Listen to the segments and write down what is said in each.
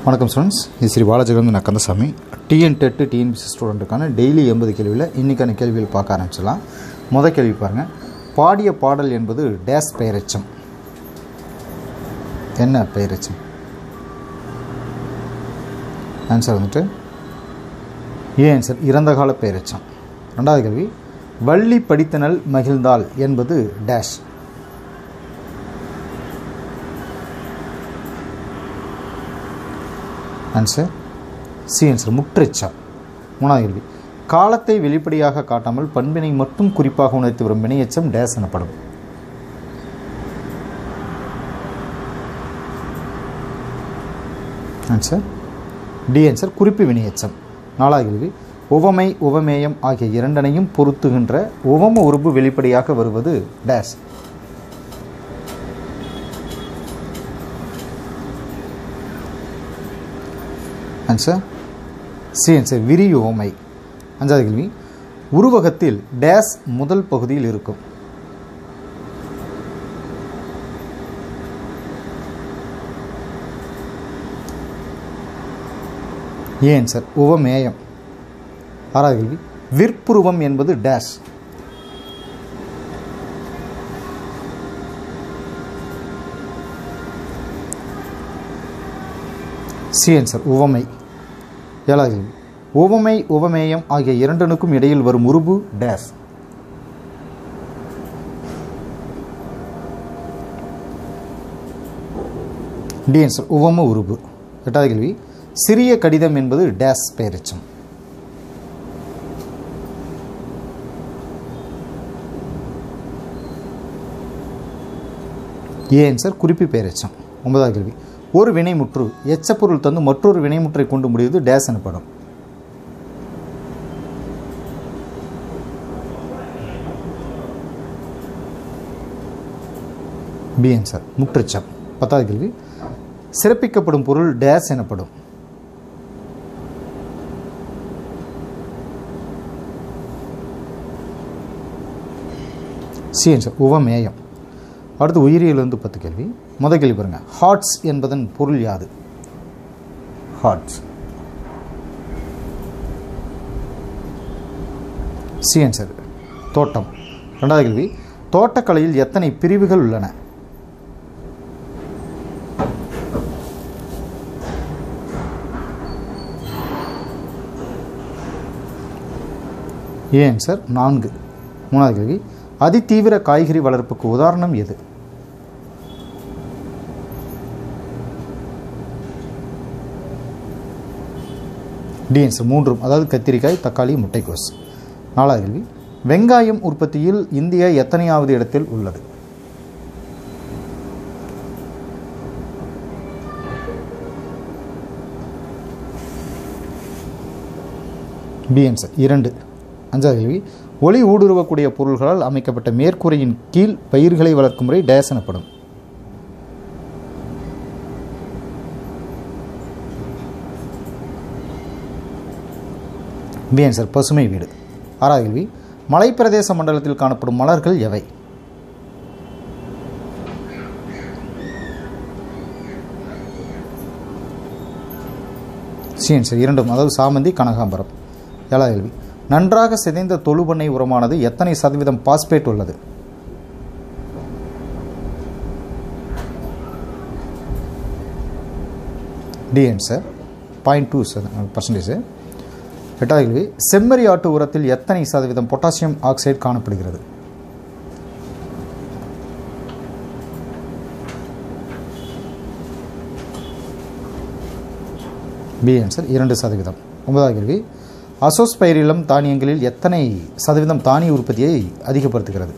வணக்கம் ஸ்டூடெண்ட்ஸ் இது ஸ்ரீ பாலாஜிலிருந்து நான் கந்தசாமி டிஎன் டெட்டு டிஎன்பிசி ஸ்டூடெண்ட்டுக்கான டெய்லி எண்பது கேள்வியில் இன்றைக்கான கேள்விகள் பார்க்க ஆரம்பிச்சிடலாம் முத கேள்வி பாருங்கள் பாடிய பாடல் என்பது டேஸ் பெயரெச்சம் என்ன பெயரெச்சம் ஆன்சர் வந்துட்டு ஏ ஆன்சர் இறந்த கால பெயரெச்சம் ரெண்டாவது கேள்வி வள்ளி படித்தனல் மகிழ்ந்தாள் என்பது டேஷ் ஆன்சர் சி ஆன்சர் முற்றெச்சம் மூணாவது கேள்வி காலத்தை வெளிப்படையாக காட்டாமல் பண்பினை மட்டும் குறிப்பாக உணர்த்தி வரும் வினையச்சம் டேஸ் எனப்படும் ஆன்சர் டி ஆன்சர் குறிப்பு வினையச்சம் நாலாவது கேள்வி உவமை உவமேயம் ஆகிய இரண்டனையும் பொருத்துகின்ற உவம உறுப்பு வெளிப்படையாக வருவது டேஸ் ஆன்சர் சி ஆன்சர் விரி உவமை அஞ்சாவது கேள்வி உருவகத்தில் டேஸ் முதல் பகுதியில் இருக்கும் ஏ ஆன்சர் உவமேயம் ஆறாவது கேள்வி விற்புருவம் என்பது டேஷ் சி ஆன்சர் உவமை ஏழாவது கேள்வி உவமை உவமேயம் ஆகிய இரண்டனுக்கும் இடையில் வரும் உருபு டேஸ் டி ஆன்சர் உவம உருபு எட்டாவது கேள்வி சிறிய கடிதம் என்பது டேஸ் பெயரிச்சம் ஏ ஆன்சர் குறிப்பு பெயரெச்சம் ஒன்பதாவது கேள்வி ஒரு வினைமுற்று எச்சப்பொருள் தந்து மற்றொரு வினைமுற்றை கொண்டு முடிவது டேஸ் எனப்படும் பி ஆன்சர் முற்றெச்சம் பத்தாவது கேள்வி சிறப்பிக்கப்படும் பொருள் டேஸ் எனப்படும் சி ஆன்சர் உவமேயம் அடுத்து உயிரியல் வந்து பத்து கேள்வி முத கேள்வி பாருங்க ஹார்ட்ஸ் என்பதன் பொருள் யாது ஹார்ட்ஸ் சி ஆன்சர் தோட்டம் ரெண்டாவது கேள்வி தோட்டக்கலையில் எத்தனை பிரிவுகள் உள்ளன ஏ ஆன்சர் நான்கு மூணாவது கேள்வி அதிதீவிர காய்கறி வளர்ப்புக்கு உதாரணம் எது டி ஆன்சர் மூன்றும் அதாவது கத்திரிக்காய் தக்காளி முட்டைக்கோஸ் நாலாவது கேள்வி வெங்காயம் உற்பத்தியில் இந்தியா எத்தனையாவது இடத்தில் உள்ளது பி ஆன்சர் இரண்டு அஞ்சாவது கேள்வி ஒளி ஊடுருவக்கூடிய பொருள்களால் அமைக்கப்பட்ட மேற்கூரையின் கீழ் பயிர்களை வளர்க்கும் முறை டேஸ் எனப்படும் பி ஆன்சர் பசுமை வீடு ஆறாவது கேள்வி மலைப்பிரதேச மண்டலத்தில் காணப்படும் மலர்கள் எவை சி ஆன்சர் இரண்டும் அதாவது சாமந்தி கனகாம்பரம் ஏழாவது கேள்வி நன்றாக சிதைந்த தொழுபண்ணை உரமானது எத்தனை சதவீதம் பாஸ்பேட் உள்ளது D answer point two percentage எட்டாவது கேள்வி செம்மறி ஆட்டு உரத்தில் எத்தனை சதவீதம் பொட்டாசியம் ஆக்சைடு காணப்படுகிறது பி ஆன்சர் இரண்டு சதவீதம் ஒன்பதாவது கேள்வி அசோஸ்பைரிலம் தானியங்களில் எத்தனை சதவீதம் தானிய உற்பத்தியை அதிகப்படுத்துகிறது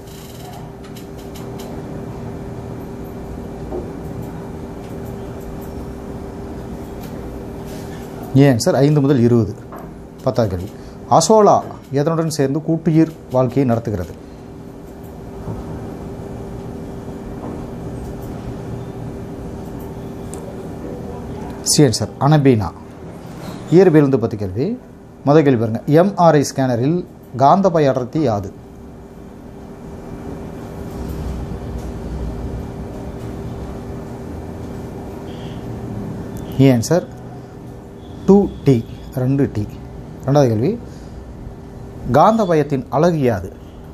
ஏ ஆன்சர் ஐந்து முதல் இருபது பத்தாவது கேள்வி அசோலா எதனுடன் சேர்ந்து கூட்டுயிர் வாழ்க்கையை நடத்துகிறது சி ஆன்சர் அனபீனா இயற்பியல் வந்து பத்து கேள்வி முதல் கேள்வி பாருங்க எம்ஆர்ஐ ஸ்கேனரில் காந்தபய அடர்த்தி யாது ஏ ஆன்சர் டூ டி ரெண்டு டி ரெண்டாவது கேள்வி காந்தபயத்தின் அழகு யாது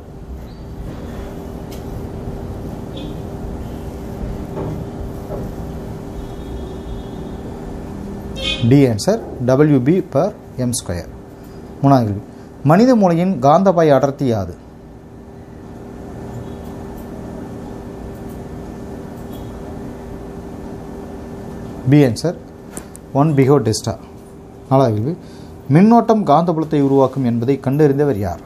டி ஆன்சர் டபிள்யூபி பர் எம் ஸ்கொயர் மூணாவது கேள்வி மனித மூளையின் காந்தபாய அடர்த்தி யாது B answer one pico tesla நாலாவது கேள்வி மின்னோட்டம் காந்தபுலத்தை உருவாக்கும் என்பதை கண்டறிந்தவர் யார்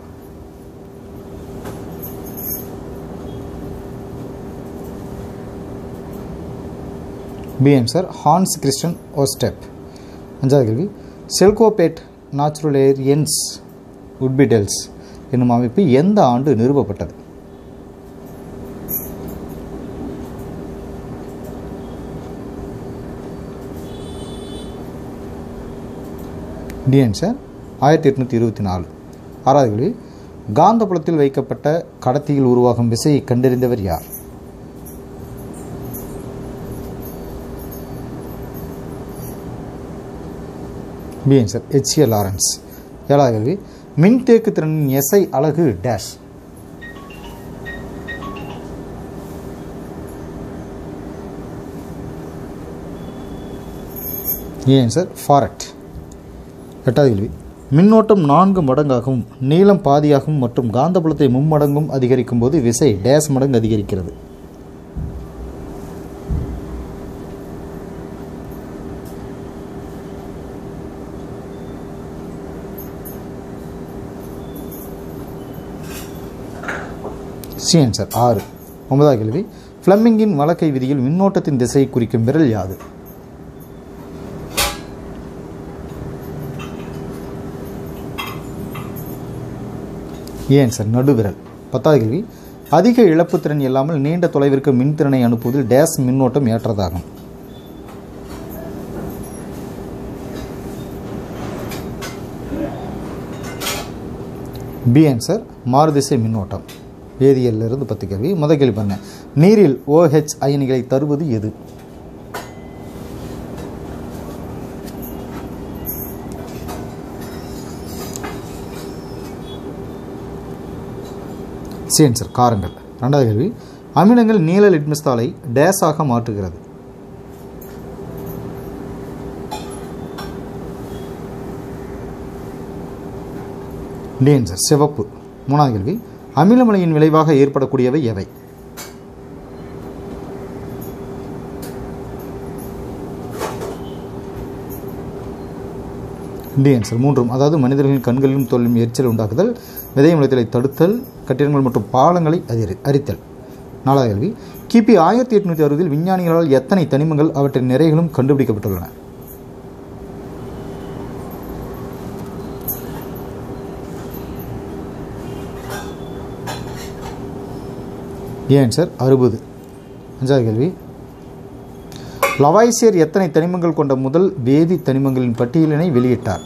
பி ஆன்சர் ஹான்ஸ் கிறிஸ்டன் ஓஸ்டெப் அஞ்சாவது கேள்வி செல்கோபேட் நாச்சுரலேரியன்ஸ் உட்பிடெல்ஸ் என்னும் அமைப்பு எந்த ஆண்டு நிறுவப்பட்டது டி ஆன்சர் ஆயிரத்தி எட்நூற்றி இருபத்தி நாலு ஆறாவது கேள்வி காந்தபுலத்தில் வைக்கப்பட்ட கடத்தியில் உருவாகும் விசையை கண்டறிந்தவர் யார் பி ஆன்சர் ஹெச்ஏ லாரன்ஸ் ஏழாவது கேள்வி மின்தேக்கு திறனின் எஸ்ஐ அலகு டேஷ் ஏ ஆன்சர் ஃபாரட் எட்டாவது கேள்வி மின்னோட்டம் நான்கு மடங்காகவும் நீளம் பாதியாகவும் மற்றும் காந்தபுலத்தை மும்மடங்கும் அதிகரிக்கும் போது விசை டேஸ் மடங்கு அதிகரிக்கிறது சி ஆன்சர் ஆறு ஒன்பதாவது கேள்வி ஃப்ளெமிங்கின் வழக்கை விதியில் மின்னோட்டத்தின் திசையை குறிக்கும் விரல் யாது ஏன் சார் நடுவிரல் பத்தாவது கேள்வி அதிக இழப்பு திறன் இல்லாமல் நீண்ட தொலைவிற்கு மின்திறனை அனுப்புவதில் டேஸ் மின்னோட்டம் ஏற்றதாகும் பி ஆன்சர் மாறுதிசை மின்னோட்டம் வேதியியல்ல இருந்து பத்து கேள்வி முதல் கேள்வி பாருங்க நீரில் OH அயனிகளை தருவது எது சி ஆன்சர் காரங்கள் ரெண்டாவது கேள்வி அமிலங்கள் நீல லிட்மஸ் தாளை டேஸாக மாற்றுகிறது டி ஆன்சர் சிவப்பு மூணாவது கேள்வி அமிலமலையின் விளைவாக ஏற்படக்கூடியவை எவை டி ஆன்சர் மூன்றும் அதாவது மனிதர்களின் கண்களிலும் தோலிலும் எரிச்சல் உண்டாக்குதல் விதை முளைத்தலை தடுத்தல் கட்டிடங்கள் மற்றும் பாலங்களை அதிரி அரித்தல் நாலாவது கேள்வி கிபி ஆயிரத்தி எட்நூற்றி அறுபதில் விஞ்ஞானிகளால் எத்தனை தனிமங்கள் அவற்றின் நிறைகளும் கண்டுபிடிக்கப்பட்டுள்ளன ஏ ஆன்சர் அறுபது அஞ்சாவது கேள்வி லவாய்சியர் எத்தனை தனிமங்கள் கொண்ட முதல் வேதி தனிமங்களின் பட்டியலினை வெளியிட்டார்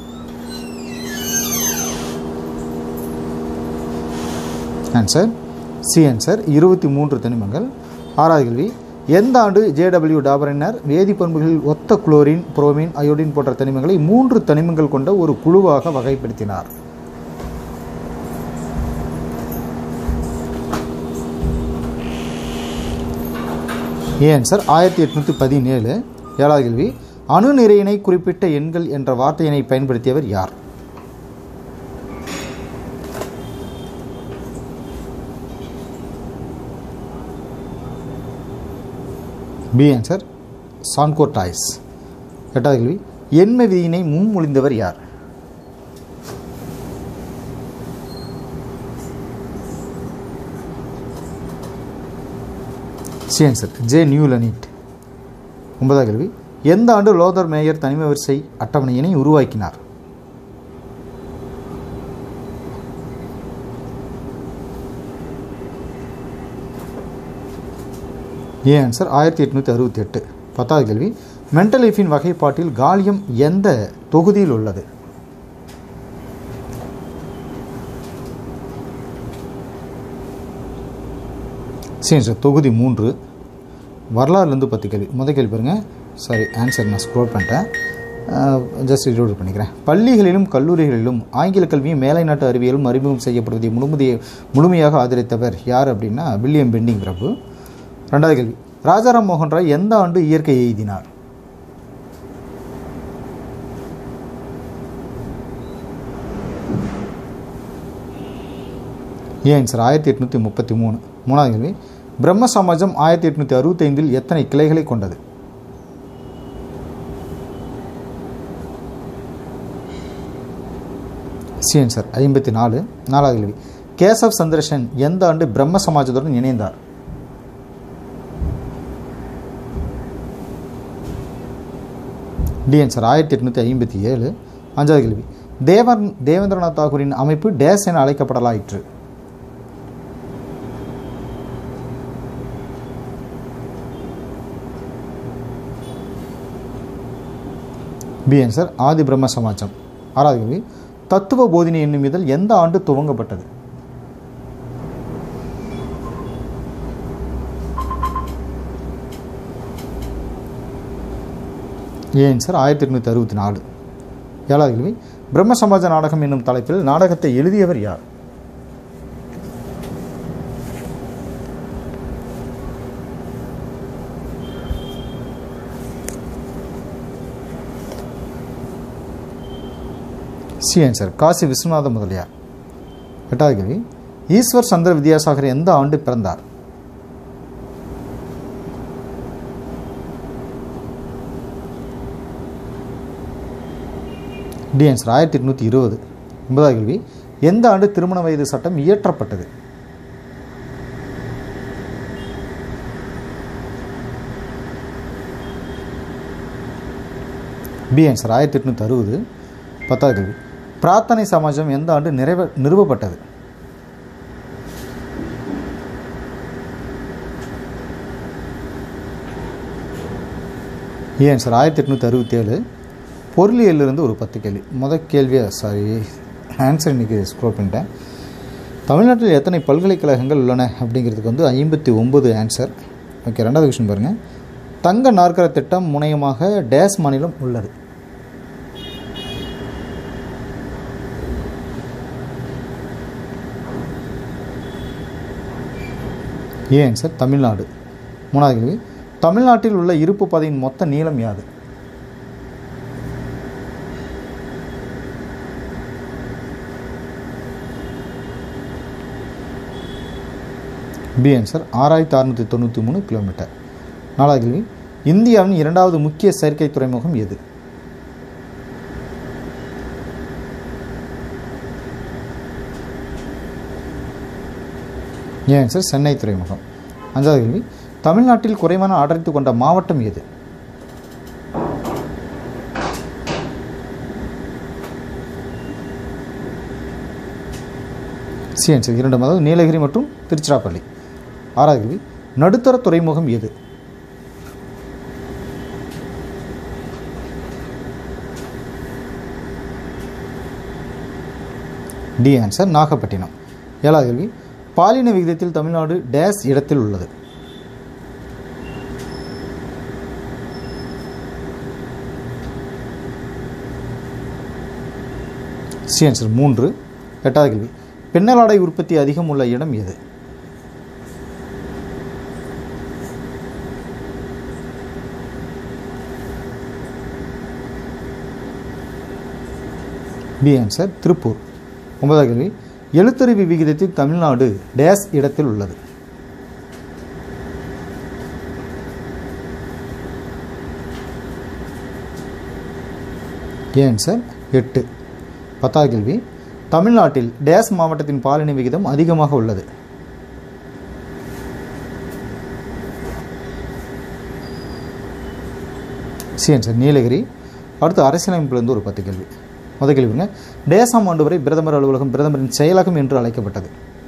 ஆன்சர் சி ஆன்சர் இருபத்தி மூன்று தனிமங்கள் ஆறாவது கேள்வி எந்த ஆண்டு ஜேடபிள்யூ டாபரினர் வேதிப்பண்புகளில் ஒத்த குளோரின் புரோமின் அயோடின் போன்ற தனிமங்களை மூன்று தனிமங்கள் கொண்ட ஒரு குழுவாக வகைப்படுத்தினார் ஏ ஆன்சர் ஆயிரத்தி எட்நூற்றி பதினேழு ஏழாவது கேள்வி அணு நிறையினை குறிப்பிட்ட எண்கள் என்ற வார்த்தையினை பயன்படுத்தியவர் யார் பி ஆன்சர் சான்கோட்டாய்ஸ் எட்டாவது கேள்வி எண்ம விதியினை முன்மொழிந்தவர் யார் சி ஆன்சர் ஜே நியூலனிட் ஒன்பதாவது கேள்வி எந்த ஆண்டு லோதர் மேயர் தனிம வரிசை அட்டவணையினை உருவாக்கினார் ஏ ஆன்சர் ஆயிரத்தி எட்நூற்றி அறுபத்தி எட்டு பத்தாவது கேள்வி மென்டல் லைஃபின் வகைப்பாட்டில் காலியம் எந்த தொகுதியில் உள்ளது சரி சார் தொகுதி மூன்று வரலாறுலேருந்து பத்து கேள்வி முதல் கேள்வி பாருங்கள் சாரி ஆன்சர் நான் ஸ்க்ரோல் பண்ணிட்டேன் ஜஸ்ட் ரீட் பண்ணிக்கிறேன் பள்ளிகளிலும் கல்லூரிகளிலும் ஆங்கில கல்வியும் மேலை நாட்டு அறிவியலும் அறிமுகம் செய்யப்படுவதை முழுமையை முழுமையாக ஆதரித்தவர் யார் அப்படின்னா வில்லியம் பெண்டிங் பிரபு ரெண்டாவது கேள்வி ராஜாராம் மோகன் ராய் எந்த ஆண்டு இயற்கை எய்தினார் ஏன் சார் ஆயிரத்தி எட்நூற்றி முப்பத்தி மூணு மூணாவது கேள்வி பிரம்ம சமாஜம் ஆயிரத்தி எட்நூற்றி அறுபத்தைந்தில் எத்தனை கிளைகளை கொண்டது சிஎன் சார் ஐம்பத்தி நாலு நாலாவது கேள்வி கேசவ் சந்திரசன் எந்த ஆண்டு பிரம்ம சமாஜத்துடன் இணைந்தார் டிஎன் சார் ஆயிரத்தி எட்நூற்றி ஐம்பத்தி ஏழு அஞ்சாவது கேள்வி தேவன் தேவேந்திரநாத் தாகூரின் அமைப்பு டேஸ் என அழைக்கப்படலாயிற்று பி ஆன்சர் ஆதி பிரம்ம சமாஜம் ஆறாவது கேள்வி தத்துவ போதினி என்னும் இதழ் எந்த ஆண்டு துவங்கப்பட்டது ஏன் சார் ஆயிரத்தி எட்நூற்றி அறுபத்தி நாலு ஏழாவது கேள்வி பிரம்ம சமாஜ நாடகம் என்னும் தலைப்பில் நாடகத்தை எழுதியவர் யார் சி ஆன்சர் காசி விஸ்வநாத முதலியார் எட்டாவது கேள்வி ஈஸ்வர் சந்திர வித்யாசாகர் எந்த ஆண்டு பிறந்தார் டி ஆன்சர் ஆயிரத்தி எட்நூற்றி இருபது ஒன்பதாவது கேள்வி எந்த ஆண்டு திருமண வயது சட்டம் இயற்றப்பட்டது பி ஆன்சர் ஆயிரத்தி எட்நூற்றி அறுபது பத்தாவது கேள்வி பிரார்த்தனை சமாஜம் எந்த ஆண்டு நிறைவே நிறுவப்பட்டது ஏன் சார் ஆயிரத்தி எட்நூற்றி அறுபத்தி ஏழு பொருளியலிருந்து ஒரு பத்து கேள்வி முதல் கேள்வியா சாரி ஆன்சர் இன்றைக்கி ஸ்க்ரோல் பண்ணிட்டேன் தமிழ்நாட்டில் எத்தனை பல்கலைக்கழகங்கள் உள்ளன அப்படிங்கிறதுக்கு வந்து ஐம்பத்தி ஒம்பது ஆன்சர் ஓகே ரெண்டாவது கொஷின் பாருங்கள் தங்க நாற்கர திட்டம் முனையமாக டேஸ் மாநிலம் உள்ளது ஏ ஆன்சர் தமிழ்நாடு மூணாவது கேள்வி தமிழ்நாட்டில் உள்ள இருப்பு பாதையின் மொத்த நீளம் யாது பி ஆன்சர் ஆறாயிரத்தி அறுநூற்றி தொண்ணூற்றி மூணு கிலோமீட்டர் நாலாவது கேள்வி இந்தியாவின் இரண்டாவது முக்கிய செயற்கை துறைமுகம் எது ஏ ஆன்சர் சென்னை துறைமுகம் அஞ்சாவது கேள்வி தமிழ்நாட்டில் குறைவான அடர்த்தி கொண்ட மாவட்டம் எது சி ஆன்சர் இரண்டு அதாவது நீலகிரி மற்றும் திருச்சிராப்பள்ளி ஆறாவது கேள்வி நடுத்தர துறைமுகம் எது டி ஆன்சர் நாகப்பட்டினம் ஏழாவது கேள்வி பாலின விகிதத்தில் தமிழ்நாடு டேஸ் இடத்தில் உள்ளது சி ஆன்சர் மூன்று எட்டாவது கேள்வி பெண்ணலாடை உற்பத்தி அதிகம் உள்ள இடம் எது பி ஆன்சர் திருப்பூர் ஒன்பதாவது கேள்வி எழுத்தறிவு விகிதத்தில் தமிழ்நாடு டேஸ் இடத்தில் உள்ளது ஏ ஆன்சர் எட்டு பத்தாவது கேள்வி தமிழ்நாட்டில் டேஸ் மாவட்டத்தின் பாலின விகிதம் அதிகமாக உள்ளது சி ஆன்சர் நீலகிரி அடுத்து அரசியலமைப்பிலிருந்து ஒரு பத்து கேள்வி முதல் கேள்விங்க டேசாம் ஆண்டு வரை பிரதமர் அலுவலகம் பிரதமரின் செயலகம் என்று அழைக்கப்பட்டது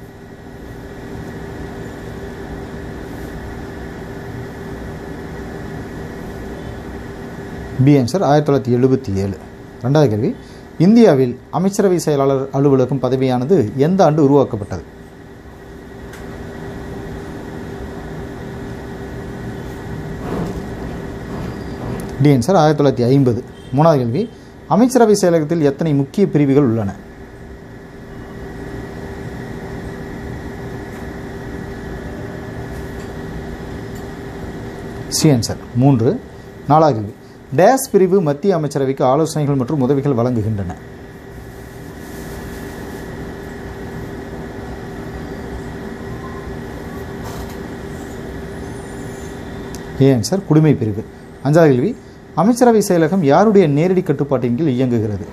பி ஆன்சர் ஆயிரத்தி தொள்ளாயிரத்தி எழுபத்தி ஏழு ரெண்டாவது கேள்வி இந்தியாவில் அமைச்சரவை செயலாளர் அலுவலகம் பதவியானது எந்த ஆண்டு உருவாக்கப்பட்டது டி ஆன்சர் ஆயிரத்தி தொள்ளாயிரத்தி ஐம்பது மூணாவது கேள்வி அமைச்சரவை செயலகத்தில் எத்தனை முக்கிய பிரிவுகள் உள்ளன சி ஆன்சர் மூன்று நாலாவது கேள்வி டேஸ் பிரிவு மத்திய அமைச்சரவைக்கு ஆலோசனைகள் மற்றும் உதவிகள் வழங்குகின்றன ஏ ஆன்சர் குடிமை பிரிவு அஞ்சாவது கேள்வி அமைச்சரவை செயலகம் யாருடைய நேரடி கட்டுப்பாட்டின் கீழ் இயங்குகிறது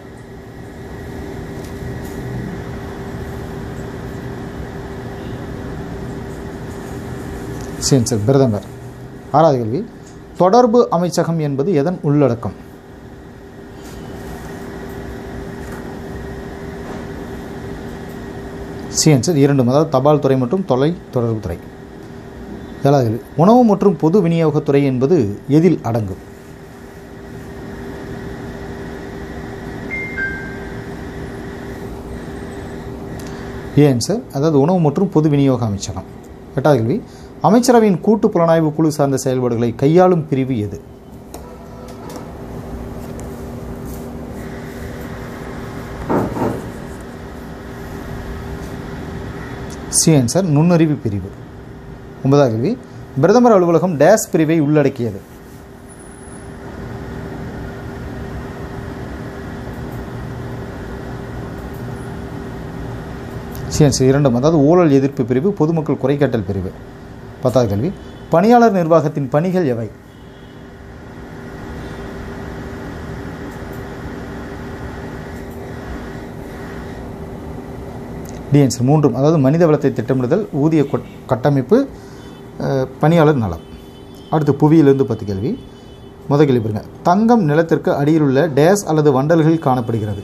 சி ஆன்சர் பிரதமர் ஆறாவது கேள்வி தொடர்பு அமைச்சகம் என்பது எதன் உள்ளடக்கம் சி ஆன்சர் இரண்டும் அதாவது தபால் துறை மற்றும் தொலை தொடர்பு துறை ஏழாவது கேள்வி உணவு மற்றும் பொது விநியோகத்துறை என்பது எதில் அடங்கும் ஏ ஆன்சர் அதாவது உணவு மற்றும் பொது விநியோக அமைச்சகம் எட்டாவது கேள்வி அமைச்சரவையின் கூட்டு புலனாய்வு குழு சார்ந்த செயல்பாடுகளை கையாளும் பிரிவு எது சி ஆன்சர் நுண்ணறிவு பிரிவு ஒன்பதாவது கேள்வி பிரதமர் அலுவலகம் டேஸ் பிரிவை உள்ளடக்கியது சி ஆன்சர் இரண்டும் அதாவது ஊழல் எதிர்ப்பு பிரிவு பொதுமக்கள் குறைகாட்டல் பிரிவு பத்தாவது கேள்வி பணியாளர் நிர்வாகத்தின் பணிகள் எவை டிஎன்சி மூன்றும் அதாவது மனித வளத்தை திட்டமிடுதல் ஊதிய கொட்- கட்டமைப்பு அஹ், பணியாளர் நலம் அடுத்து புவியிலிருந்து பத்து கேள்வி முதல் கேள்வி பாருங்க தங்கம் நிலத்திற்கு அடியில் உள்ள டேஸ் அல்லது வண்டல்களில் காணப்படுகிறது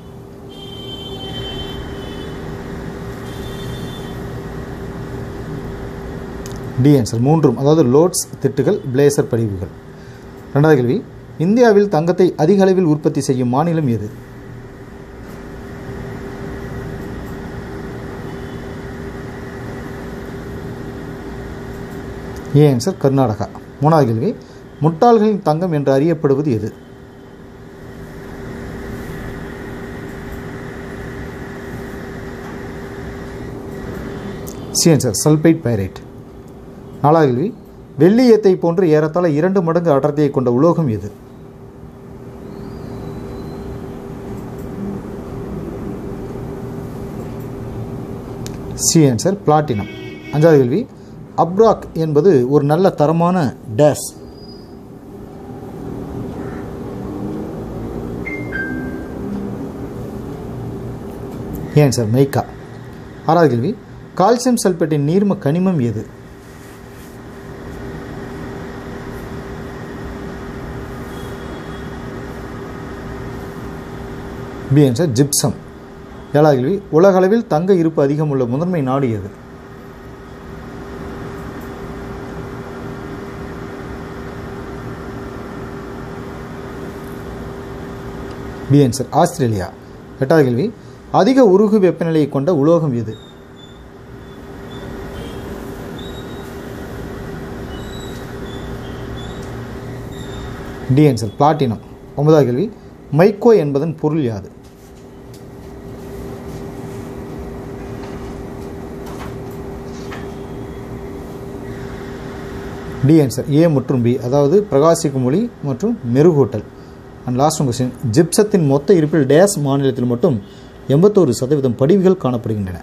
டி ஆன்சர் மூன்றும் அதாவது லோட்ஸ் திட்டுகள் பிளேசர் படிவுகள் ரெண்டாவது கேள்வி இந்தியாவில் தங்கத்தை அதிக அளவில் உற்பத்தி செய்யும் மாநிலம் எது ஏ ஆன்சர் கர்நாடகா மூணாவது கேள்வி முட்டாள்களின் தங்கம் என்று அறியப்படுவது எது சி ஆன்சர் சல்பைட் பைரைட் நாலாவது கேள்வி வெள்ளியத்தை போன்று ஏறத்தாழ இரண்டு மடங்கு அடர்த்தியை கொண்ட உலோகம் எது சி ஆன்சர் பிளாட்டினம் அஞ்சாவது கேள்வி அப்ராக் என்பது ஒரு நல்ல தரமான டேஸ் ஏன் சார் மைக்கா ஆறாவது கேள்வி கால்சியம் சல்பேட்டின் நீர்ம கனிமம் எது பி ஆன்சர் ஜிப்சம் ஏழாவது கேள்வி உலக அளவில் தங்க இருப்பு அதிகம் உள்ள முதன்மை நாடு எது பி ஆன்சர் ஆஸ்திரேலியா எட்டாவது கேள்வி அதிக உருகு வெப்பநிலையை கொண்ட உலோகம் எது டி ஆன்சர் பிளாட்டினம் ஒன்பதாவது கேள்வி மைக்கோ என்பதன் பொருள் யாது டி ஆன்சர் ஏ மற்றும் பி அதாவது பிரகாசிக்கும் ஒளி மற்றும் மெருகூட்டல் அண்ட் லாஸ்ட் கொஸ்டின் ஜிப்சத்தின் மொத்த இருப்பில் டேஸ் மாநிலத்தில் மட்டும் எண்பத்தோரு சதவீதம் படிவுகள் காணப்படுகின்றன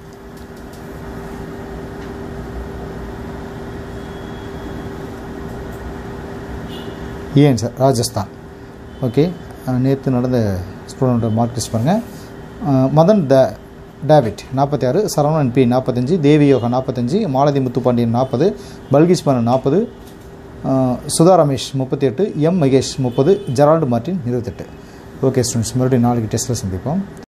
ஏன் சார் ராஜஸ்தான் ஓகே நேற்று நடந்த ஸ்டூடெண்ட் மார்க் டெஸ்ட் பாருங்கள் மதன் த டேவிட் நாற்பத்தி ஆறு சரவணன் பி நாற்பத்தஞ்சு தேவி யோகா நாற்பத்தஞ்சு மாலதி முத்துப்பாண்டியன் நாற்பது பல்கிஸ் பானு நாற்பது சுதா ரமேஷ் முப்பத்தி எட்டு எம் மகேஷ் முப்பது ஜெரால்டு மார்ட்டின் இருபத்தெட்டு ஓகே ஸ்டூடெண்ட்ஸ் மறுபடியும் நாளைக்கு டெஸ்ட்டில் சந்திப்போம்